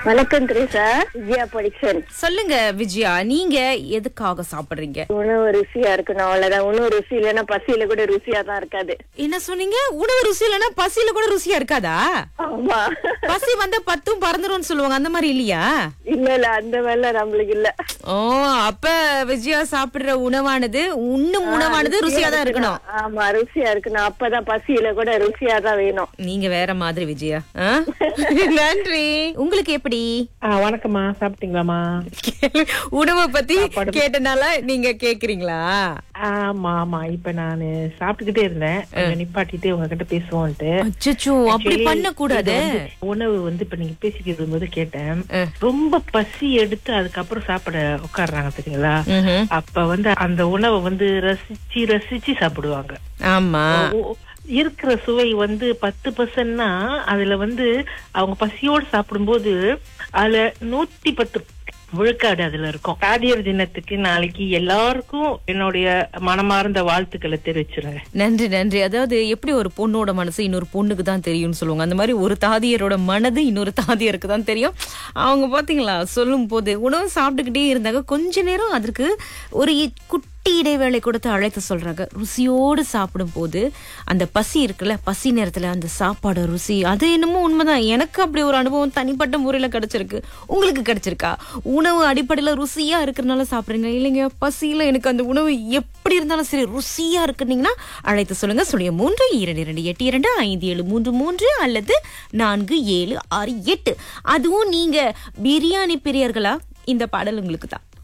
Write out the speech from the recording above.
வணக்கம் திரேசா விஜயா படிக்ஷன் சொல்லுங்க விஜயா நீங்க எதுக்காக சாப்பிடுறீங்க உணவு ருசியா இருக்கணும் அவ்வளவுதான் உணவு ருசி இல்லைன்னா பசியில கூட ருசியா தான் இருக்காது என்ன சொன்னீங்க உணவு ருசி இல்லைன்னா பசியில கூட ருசியா இருக்காதா ஆமா பசி வந்தா பத்தும் பறந்துரும்னு சொல்லுவாங்க அந்த மாதிரி இல்லையா இல்ல இல்ல அந்த வேலை நம்மளுக்கு இல்ல ஓ அப்ப விஜயா சாப்பிடுற உணவானது உண்ணும் உணவானது ருசியா தான் இருக்கணும் ஆமா ருசியா இருக்கணும் அப்பதான் பசியில கூட ருசியா தான் வேணும் நீங்க வேற மாதிரி விஜயா ஆ? நன்றி உங்களுக்கு எப்படி ஆ, வணக்கம்மா சாப்பிட்டீங்களாம்மா உணவை பத்தி கேட்டனால நீங்க கேக்குறீங்களா ஆமா ஆமா இப்ப நானு சாப்பிட்டுக்கிட்டே இருந்தேன் கொஞ்சம் நிப்பாட்டிட்டு உங்ககிட்ட பேசுவோன்ட்டு அச்சச்சோ அப்படி Actually, பண்ண கூடாது இது வந்து உணவு வந்து இப்ப நீங்க பேசிக்கிட்டு இருக்கும்போது கேட்டேன் ரொம்ப பசி எடுத்து அதுக்கப்புறம் சாப்பிட உட்கார்றாங்க தெரியுங்களா அப்ப வந்து அந்த உணவை வந்து ரசிச்சு ரசிச்சு சாப்பிடுவாங்க ஆமா ஓ- இருக்கிற சுவை வந்து பத்து பர்சன்ட்னா அதுல வந்து அவங்க பசியோடு சாப்பிடும்போது அதுல நூத்தி பத்து விழுக்காடு அதுல இருக்கும் தாதியர் தினத்துக்கு நாளைக்கு எல்லாருக்கும் என்னுடைய மனமார்ந்த வாழ்த்துக்களை தெரிவிச்சிருங்க நன்றி நன்றி அதாவது எப்படி ஒரு பொண்ணோட மனசு இன்னொரு பொண்ணுக்கு தான் தெரியும்னு சொல்லுவாங்க அந்த மாதிரி ஒரு தாதியரோட மனது இன்னொரு தாதியருக்கு தான் தெரியும் அவங்க பாத்தீங்களா சொல்லும் போது உணவு சாப்பிட்டுக்கிட்டே இருந்தாங்க கொஞ்ச நேரம் அதற்கு ஒரு இ- குட்டி இடைவேளை கொடுத்து அழைத்து சொல்றாங்க ருசியோடு சாப்பிடும் போது அந்த பசி இருக்குல்ல பசி நேரத்துல அந்த சாப்பாடு ருசி அது என்னமோ உண்மைதான் எனக்கு அப்படி ஒரு அனுபவம் தனிப்பட்ட முறையில கிடைச்சிருக்கு உங்களுக்கு கிடைச்சிருக்கா உணவு அடிப்படையில ருசியா இருக்கிறனால சாப்பிடுறீங்க இல்லைங்க பசியில எனக்கு அந்த உணவு எப்படி இருந்தாலும் சரி ருசியா இருக்குன்னீங்கன்னா அழைத்து சொல்லுங்க சொல்லுங்க மூன்று இரண்டு இரண்டு எட்டு இரண்டு ஐந்து ஏழு மூன்று மூன்று அல்லது நான்கு ஏழு ஆறு எட்டு அதுவும் நீங்க பிரியாணி பிரியர்களா இந்த பாடல் உங்களுக்கு தான்